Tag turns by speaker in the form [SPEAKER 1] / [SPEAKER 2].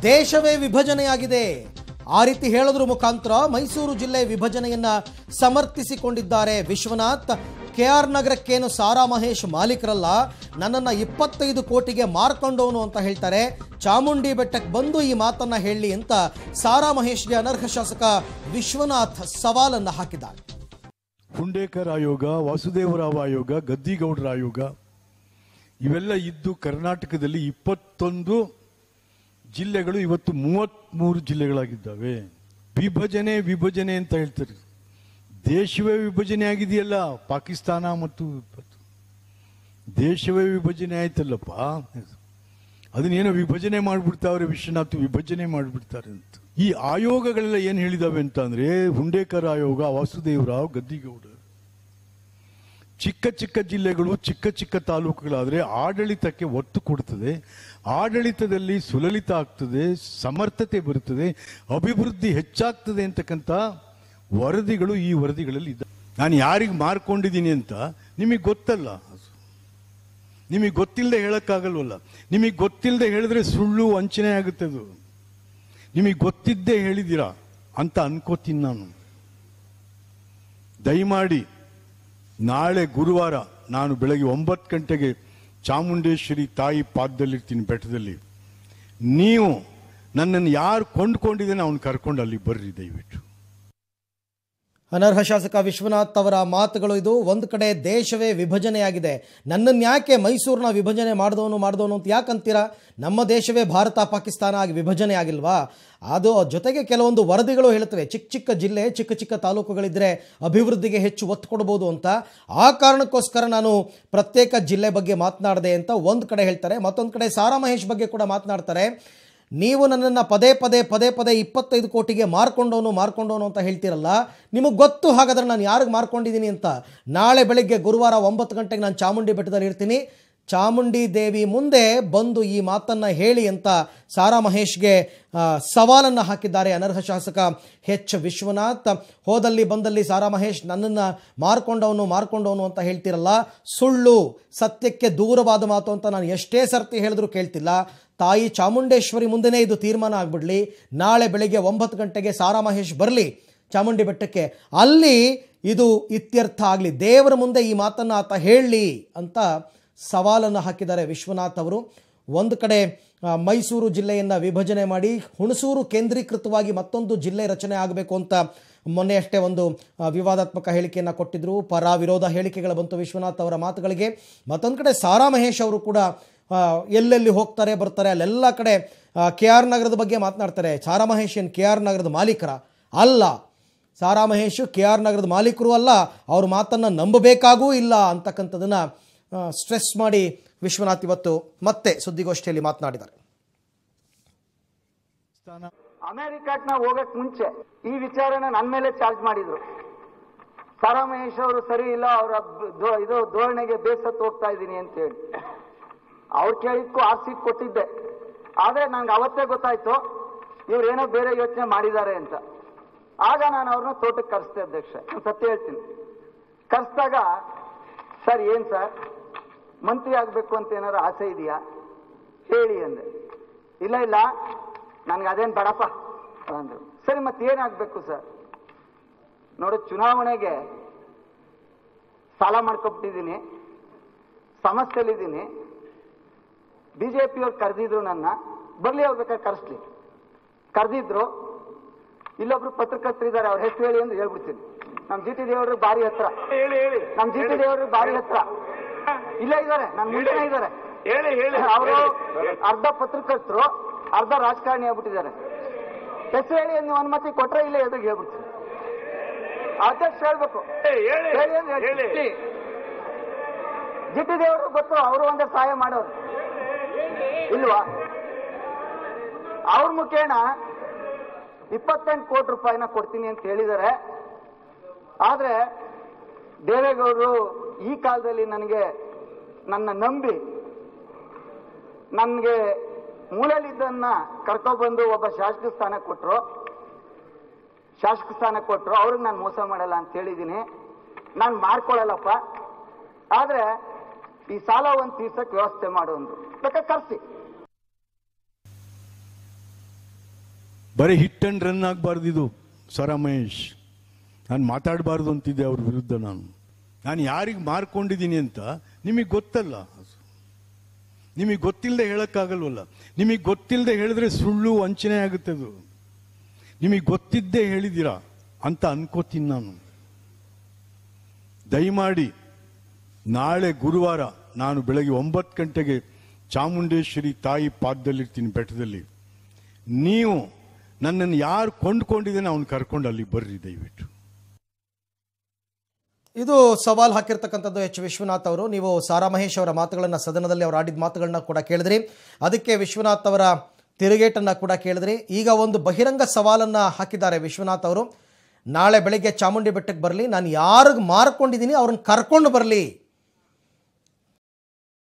[SPEAKER 1] ದೇಶವೇ ವಿಭಜನೆಯಾಗಿದೆ ಆ ರೀತಿ ಹೇಳೋದ್ರ ಮುಖಾಂತರ ಮೈಸೂರು ಜಿಲ್ಲೆ ವಿಭಜನೆಯನ್ನ ಸಮರ್ಥಿಸಿಕೊಂಡಿದ್ದಾರೆ ವಿಶ್ವನಾಥ್ ಕೆಆರ್ ನಗರಕ್ಕೇನು ಸಾರಾ ಮಹೇಶ್ ಮಾಲೀಕರಲ್ಲ ನನ್ನನ್ನು ಇಪ್ಪತ್ತೈದು ಕೋಟಿಗೆ ಮಾರ್ಕೊಂಡವನು ಅಂತ ಹೇಳ್ತಾರೆ ಚಾಮುಂಡಿ ಬೆಟ್ಟಕ್ಕೆ ಬಂದು ಈ ಮಾತನ್ನ ಹೇಳಿ ಅಂತ ಸಾರಾ ಮಹೇಶ್ಗೆ ಅನರ್ಹ ಶಾಸಕ ವಿಶ್ವನಾಥ್ ಸವಾಲನ್ನ ಹಾಕಿದ್ದಾರೆ
[SPEAKER 2] ಹುಂಡೇಕರ್ ಆಯೋಗ ವಾಸುದೇವರಾವ್ ಆಯೋಗ ಗದ್ದಿಗೌಡರ ಆಯೋಗ ಇವೆಲ್ಲ ಇದ್ದು ಕರ್ನಾಟಕದಲ್ಲಿ ಇಪ್ಪತ್ತೊಂದು ಜಿಲ್ಲೆಗಳು ಇವತ್ತು ಮೂವತ್ಮೂರು ಜಿಲ್ಲೆಗಳಾಗಿದ್ದಾವೆ ವಿಭಜನೆ ವಿಭಜನೆ ಅಂತ ಹೇಳ್ತಾರೆ ದೇಶವೇ ವಿಭಜನೆ ಆಗಿದೆಯಲ್ಲ ಪಾಕಿಸ್ತಾನ ಮತ್ತು ದೇಶವೇ ವಿಭಜನೆ ಆಯ್ತಲ್ಲಪ್ಪ ಅದನ್ನೇನೋ ವಿಭಜನೆ ಮಾಡಿಬಿಡ್ತಾವ್ರೆ ವಿಶ್ವನಾಥ್ ವಿಭಜನೆ ಮಾಡಿಬಿಡ್ತಾರೆ ಅಂತ ಈ ಆಯೋಗಗಳೆಲ್ಲ ಏನ್ ಹೇಳಿದಾವೆ ಅಂತ ಅಂದ್ರೆ ಹುಂಡೇಕರ್ ಆಯೋಗ ವಾಸುದೇವರಾವ್ ಗದ್ದಿಗೌಡ ಚಿಕ್ಕ ಚಿಕ್ಕ ಜಿಲ್ಲೆಗಳು ಚಿಕ್ಕ ಚಿಕ್ಕ ತಾಲೂಕುಗಳಾದ್ರೆ ಆಡಳಿತಕ್ಕೆ ಒತ್ತು ಕೊಡ್ತದೆ ಆಡಳಿತದಲ್ಲಿ ಸುಲಲಿತ ಆಗ್ತದೆ ಸಮರ್ಥತೆ ಬರುತ್ತದೆ ಅಭಿವೃದ್ಧಿ ಹೆಚ್ಚಾಗ್ತದೆ ಅಂತಕ್ಕಂಥ ವರದಿಗಳು ಈ ವರದಿಗಳಲ್ಲಿ ಇದ್ದ ನಾನು ಯಾರಿಗೆ ಮಾರ್ಕೊಂಡಿದ್ದೀನಿ ಅಂತ ನಿಮಗೆ ಗೊತ್ತಲ್ಲ ನಿಮಗೆ ಗೊತ್ತಿಲ್ಲದೆ ಹೇಳಕ್ಕಾಗಲ್ವಲ್ಲ ನಿಮಗೆ ಗೊತ್ತಿಲ್ಲದೆ ಹೇಳಿದ್ರೆ ಸುಳ್ಳು ವಂಚನೆ ಆಗುತ್ತೆ ಅದು ನಿಮಗೆ ಗೊತ್ತಿದ್ದೇ ಹೇಳಿದ್ದೀರಾ ಅಂತ ಅನ್ಕೋತೀನಿ ನಾನು ದಯಮಾಡಿ ನಾಳೆ ಗುರುವಾರ ನಾನು ಬೆಳಗ್ಗೆ ಒಂಬತ್ತು ಗಂಟೆಗೆ ಚಾಮುಂಡೇಶ್ವರಿ ತಾಯಿ ಪಾದದಲ್ಲಿರ್ತೀನಿ ಬೆಟ್ಟದಲ್ಲಿ ನೀವು ನನ್ನನ್ನು ಯಾರು ಕೊಂಡ್ಕೊಂಡಿದ್ದೇನೆ ಅವ್ನು ಕರ್ಕೊಂಡು ಅಲ್ಲಿ ಬರ್ರಿ ದಯವಿಟ್ಟು
[SPEAKER 1] ಅನರ್ಹ ಶಾಸಕ ವಿಶ್ವನಾಥ್ ಅವರ ಮಾತುಗಳು ಇದು ಒಂದು ಕಡೆ ದೇಶವೇ ವಿಭಜನೆಯಾಗಿದೆ ನನ್ನನ್ನು ಯಾಕೆ ಮೈಸೂರನ್ನ ವಿಭಜನೆ ಮಾಡಿದವನು ಮಾಡಿದವನು ಅಂತ ಯಾಕೆ ಅಂತೀರಾ ನಮ್ಮ ದೇಶವೇ ಭಾರತ ಪಾಕಿಸ್ತಾನ ಆಗಿ ವಿಭಜನೆ ಆಗಿಲ್ವಾ ಅದು ಜೊತೆಗೆ ಕೆಲವೊಂದು ವರದಿಗಳು ಹೇಳುತ್ತವೆ ಚಿಕ್ಕ ಚಿಕ್ಕ ಜಿಲ್ಲೆ ಚಿಕ್ಕ ಚಿಕ್ಕ ತಾಲೂಕುಗಳಿದ್ದರೆ ಅಭಿವೃದ್ಧಿಗೆ ಹೆಚ್ಚು ಒತ್ತು ಕೊಡ್ಬೋದು ಅಂತ ಆ ಕಾರಣಕ್ಕೋಸ್ಕರ ನಾನು ಪ್ರತ್ಯೇಕ ಜಿಲ್ಲೆ ಬಗ್ಗೆ ಮಾತನಾಡಿದೆ ಅಂತ ಒಂದು ಕಡೆ ಹೇಳ್ತಾರೆ ಮತ್ತೊಂದು ಕಡೆ ಸಾರಾ ಮಹೇಶ್ ಬಗ್ಗೆ ಕೂಡ ಮಾತನಾಡ್ತಾರೆ ನೀವು ನನ್ನನ್ನು ಪದೇ ಪದೇ ಪದೇ ಪದೇ ಇಪ್ಪತ್ತೈದು ಕೋಟಿಗೆ ಮಾರ್ಕೊಂಡವನು ಮಾರ್ಕೊಂಡವನು ಅಂತ ಹೇಳ್ತಿರಲ್ಲ ನಿಮಗೆ ಗೊತ್ತು ಹಾಗಾದ್ರೆ ನಾನು ಯಾರಿಗೆ ಮಾರ್ಕೊಂಡಿದ್ದೀನಿ ಅಂತ ನಾಳೆ ಬೆಳಿಗ್ಗೆ ಗುರುವಾರ ಒಂಬತ್ತು ಗಂಟೆಗೆ ನಾನು ಚಾಮುಂಡಿ ಬೆಟ್ಟದಲ್ಲಿ ಇರ್ತೀನಿ ಚಾಮುಂಡಿ ದೇವಿ ಮುಂದೆ ಬಂದು ಈ ಮಾತನ್ನು ಹೇಳಿ ಅಂತ ಸಾರಾ ಮಹೇಶ್ಗೆ ಆ, ಸವಾಲನ್ನು ಹಾಕಿದ್ದಾರೆ ಅನರ್ಹ ಶಾಸಕ ಎಚ್ ವಿಶ್ವನಾಥ್ ಹೋದಲ್ಲಿ ಬಂದಲ್ಲಿ ಸಾರಾ ಮಹೇಶ್ ನನ್ನನ್ನು ಮಾರ್ಕೊಂಡವನು ಮಾರ್ಕೊಂಡವನು ಅಂತ ಹೇಳ್ತಿರಲ್ಲ ಸುಳ್ಳು ಸತ್ಯಕ್ಕೆ ದೂರವಾದ ಮಾತು ಅಂತ ನಾನು ಎಷ್ಟೇ ಸರ್ತಿ ಹೇಳಿದ್ರು ಕೇಳ್ತಿಲ್ಲ ತಾಯಿ ಚಾಮುಂಡೇಶ್ವರಿ ಮುಂದೆನೇ ಇದು ತೀರ್ಮಾನ ಆಗ್ಬಿಡ್ಲಿ ನಾಳೆ ಬೆಳಿಗ್ಗೆ ಒಂಬತ್ತು ಗಂಟೆಗೆ ಸಾರಾ ಮಹೇಶ್ ಬರಲಿ ಚಾಮುಂಡಿ ಬೆಟ್ಟಕ್ಕೆ ಅಲ್ಲಿ ಇದು ಇತ್ಯರ್ಥ ಆಗಲಿ ದೇವರ ಮುಂದೆ ಈ ಮಾತನ್ನು ಆತ ಹೇಳಲಿ ಅಂತ ಸವಾಲನ್ನು ಹಾಕಿದ್ದಾರೆ ವಿಶ್ವನಾಥ್ ಅವರು ಒಂದು ಕಡೆ ಆ, ಮೈಸೂರು ಜಿಲ್ಲೆಯನ್ನು ವಿಭಜನೆ ಮಾಡಿ ಹುಣಸೂರು ಕೇಂದ್ರೀಕೃತವಾಗಿ ಮತ್ತೊಂದು ಜಿಲ್ಲೆ ರಚನೆ ಆಗಬೇಕು ಅಂತ ಮೊನ್ನೆ ಅಷ್ಟೇ ಒಂದು ಆ, ವಿವಾದಾತ್ಮಕ ಹೇಳಿಕೆಯನ್ನು ಕೊಟ್ಟಿದ್ರು ಪರ ವಿರೋಧ ಹೇಳಿಕೆಗಳು ಬಂತು ವಿಶ್ವನಾಥ್ ಅವರ ಮಾತುಗಳಿಗೆ ಮತ್ತೊಂದು ಕಡೆ ಸಾರಾ ಮಹೇಶ್ ಅವರು ಕೂಡ ಆ, ಎಲ್ಲೆಲ್ಲಿ ಹೋಗ್ತಾರೆ ಬರ್ತಾರೆ ಅಲ್ಲೆಲ್ಲ ಕಡೆ ಕೆ ಆರ್ ನಗರದ ಬಗ್ಗೆ ಮಾತನಾಡ್ತಾರೆ ಸಾರಾ ಮಹೇಶ್ ಏನು ಕೆ ಆರ್ ನಗರದ ಮಾಲೀಕರ ಅಲ್ಲ ಸಾರಾ ಮಹೇಶ್ ಕೆ ಆರ್ ನಗರದ ಮಾಲೀಕರು ಅಲ್ಲ ಅವ್ರ ಮಾತನ್ನು ನಂಬಬೇಕಾಗೂ ಇಲ್ಲ ಅಂತಕ್ಕಂಥದ್ದನ್ನು ಸ್ಟ್ರೆಸ್ ಮಾಡಿ ವಿಶ್ವನಾಥ್ ಇವತ್ತು ಮತ್ತೆ ಸುದ್ದಿಗೋಷ್ಠಿಯಲ್ಲಿ ಮಾತನಾಡಿದ್ದಾರೆ
[SPEAKER 3] ಅಮೆರಿಕಕ್ಕೆ ನಾವು ಹೋಗಕ್ ಮುಂಚೆ ಈ ವಿಚಾರನ ನನ್ನ ಮೇಲೆ ಚಾರ್ಜ್ ಮಾಡಿದ್ರು ಸಾರಾ ಮಹೇಶ್ ಅವರು ಸರಿ ಇಲ್ಲ ಅವರ ಇದು ಧೋರಣೆಗೆ ಬೇಸತ್ತು ಹೋಗ್ತಾ ಇದ್ದೀನಿ ಅಂತ ಹೇಳಿ ಅವ್ರು ಕೇಳಿದ್ಕು ಆರ್ ಸೀಟ್ ಕೊಟ್ಟಿದ್ದೆ ಆದ್ರೆ ನನ್ಗೆ ಅವತ್ತೇ ಗೊತ್ತಾಯ್ತು ಇವ್ರು ಏನೋ ಬೇರೆ ಯೋಚನೆ ಮಾಡಿದ್ದಾರೆ ಅಂತ ಆಗ ನಾನು ಅವ್ರನ್ನ ತೋಟಕ್ಕೆ ಕರೆಸ್ತೆ ಅಧ್ಯಕ್ಷ ನಾನು ಸತ್ಯ ಹೇಳ್ತೀನಿ ಕರೆಸ್ದಾಗ ಸರ್ ಏನ್ ಸರ್ ಮಂತ್ರಿ ಆಗ್ಬೇಕು ಅಂತ ಏನಾದ್ರು ಆಸೆ ಇದೆಯಾ ಹೇಳಿ ಅಂದೆ ಇಲ್ಲ ಇಲ್ಲ ನನ್ಗೆ ಅದೇನ್ ಬೇಡಪ್ಪ ಅಂದ್ರು ಸರಿ ಮತ್ತೆ ಏನಾಗ್ಬೇಕು ಸರ್ ನೋಡು ಚುನಾವಣೆಗೆ ಸಾಲ ಮಾಡ್ಕೊಬಿಟ್ಟಿದ್ದೀನಿ ಸಮಸ್ಯೆಲಿದ್ದೀನಿ ಬಿಜೆಪಿ ಅವ್ರು ಕರೆದಿದ್ರು ನನ್ನ ಬರ್ಲಿ ಅವ್ರು ಬೇಕಾದ್ರೆ ಕರೆಸ್ಲಿ ಕರೆದಿದ್ರು ಇಲ್ಲೊಬ್ರು ಪತ್ರಕರ್ತರಿದ್ದಾರೆ ಅವ್ರ ಹೆಸರು ಹೇಳಿ ಅಂತ ಹೇಳ್ಬಿಡ್ತೀನಿ ನಮ್ ಜಿ ಟಿ ದೇವ್ರಿಗೆ ಬಾರಿ ಹತ್ರ
[SPEAKER 4] ಹೇಳಿ ಹೇಳಿ
[SPEAKER 3] ನಮ್ ಜಿ ಟಿ ದೇವ್ರಿಗೆ ಬಾರಿ ಹತ್ರ ಇಲ್ಲೇ ಇದ್ದಾರೆ ನಮ್ ಮುಂದೆನೇ ಇದ್ದಾರೆ
[SPEAKER 4] ಹೇಳಿ ಹೇಳಿ
[SPEAKER 3] ಅವರು
[SPEAKER 4] ಹೇಳಿ.
[SPEAKER 3] ಅರ್ಧ ಪತ್ರಕರ್ತರು ಅರ್ಧ ರಾಜಕಾರಣಿ ಆಗ್ಬಿಟ್ಟಿದ್ದಾರೆ ಹೆಸರು ಹೇಳಿ ನೀವು ಅನುಮತಿ ಕೊಟ್ರೆ ಇಲ್ಲೇ ಎದುರಿಗೆ ಹೇಳ್ಬಿಡ್ತೀನಿ ಅಧ್ಯಕ್ಷ ಹೇಳ್ಬೇಕು
[SPEAKER 4] ಹೇಳಿ ಹೇಳಿ
[SPEAKER 3] ಹೇಳಿ ಅಂತ
[SPEAKER 4] ಹೇಳಿ
[SPEAKER 3] ಹೇಳ್ತೀನಿ. ಜಿ ಟಿ ದೇವರು ಗೊತ್ತು ಅವರು ಒಂದೇ ಸಹಾಯ ಮಾಡೋರು ಇಲ್ವಾ ಅವ್ರ ಮುಖೇನ ಇಪ್ಪತ್ತೆಂಟು ಕೋಟಿ ರೂಪಾಯಿನ ಕೊಡ್ತೀನಿ ಅಂತ ಹೇಳಿದ್ದಾರೆ ಆದ್ರೆ ದೇವೇಗೌಡರು ಈ ಕಾಲದಲ್ಲಿ ನನಗೆ ನನ್ನ ನಂಬಿ ನನಗೆ ಮೂಲಲಿದ್ದನ್ನ ಕರ್ಕೊಬಂದು ಒಬ್ಬ ಶಾಸಕ ಸ್ಥಾನ ಕೊಟ್ಟರು ಶಾಸಕ ಸ್ಥಾನ ಕೊಟ್ಟರು ಅವ್ರಿಗೆ ನಾನು ಮೋಸ ಮಾಡಲ್ಲ ಅಂತ ಹೇಳಿದ್ದೀನಿ ನಾನು ಮಾಡ್ಕೊಳ್ಳಲ್ಲಪ್ಪ ಆದ್ರೆ ಈ ಸಾಲ ಒಂದು ತೀರ್ಸಕ್ ವ್ಯವಸ್ಥೆ ಮಾಡು ಅಂದ್ರು ಬೇಕಾದ್ರೆ ಕರ್ಸಿ
[SPEAKER 2] ಬರೀ ಹಿಟ್ ಅಂಡ್ ರನ್ ಆಗಬಾರ್ದು ಇದು ಸರ ಮಹೇಶ್ ನಾನು ಮಾತಾಡಬಾರ್ದು ಅಂತಿದ್ದೆ ಅವ್ರ ವಿರುದ್ಧ ನಾನು ನಾನು ಯಾರಿಗೆ ಮಾರ್ಕೊಂಡಿದ್ದೀನಿ ಅಂತ ನಿಮಗೆ ಗೊತ್ತಲ್ಲ ನಿಮಗೆ ಗೊತ್ತಿಲ್ಲದೆ ಹೇಳಕ್ಕಾಗಲ್ವಲ್ಲ ನಿಮಗೆ ಗೊತ್ತಿಲ್ಲದೆ ಹೇಳಿದ್ರೆ ಸುಳ್ಳು ವಂಚನೆ ಆಗುತ್ತೆ ಅದು ನಿಮಗೆ ಗೊತ್ತಿದ್ದೇ ಹೇಳಿದ್ದೀರಾ ಅಂತ ಅನ್ಕೋತೀನಿ ನಾನು ದಯಮಾಡಿ ನಾಳೆ ಗುರುವಾರ ನಾನು ಬೆಳಗ್ಗೆ ಒಂಬತ್ತು ಗಂಟೆಗೆ ಚಾಮುಂಡೇಶ್ವರಿ ತಾಯಿ ಪಾದದಲ್ಲಿರ್ತೀನಿ ಬೆಟ್ಟದಲ್ಲಿ ನೀವು ನನ್ನನ್ನು ಯಾರು ಕೊಂಡ್ಕೊಂಡಿದ್ದೇನೆ ಅವನು ಕರ್ಕೊಂಡು ಅಲ್ಲಿ ಬರ್ರಿ ದಯವಿಟ್ಟು
[SPEAKER 1] ಇದು ಸವಾಲ್ ಹಾಕಿರ್ತಕ್ಕಂಥದ್ದು ಎಚ್ ವಿಶ್ವನಾಥ್ ಅವರು ನೀವು ಸಾರಾ ಮಹೇಶ್ ಅವರ ಮಾತುಗಳನ್ನು ಸದನದಲ್ಲಿ ಅವರು ಆಡಿದ ಮಾತುಗಳನ್ನ ಕೂಡ ಕೇಳಿದ್ರಿ ಅದಕ್ಕೆ ವಿಶ್ವನಾಥ್ ಅವರ ತಿರುಗೇಟನ್ನು ಕೂಡ ಕೇಳಿದ್ರಿ ಈಗ ಒಂದು ಬಹಿರಂಗ ಸವಾಲನ್ನು ಹಾಕಿದ್ದಾರೆ ವಿಶ್ವನಾಥ್ ಅವರು ನಾಳೆ ಬೆಳಿಗ್ಗೆ ಚಾಮುಂಡಿ ಬೆಟ್ಟಕ್ಕೆ ಬರಲಿ ನಾನು ಯಾರಿಗೆ ಮಾರ್ಕೊಂಡಿದ್ದೀನಿ ಅವ್ರನ್ನ ಕರ್ಕೊಂಡು ಬರಲಿ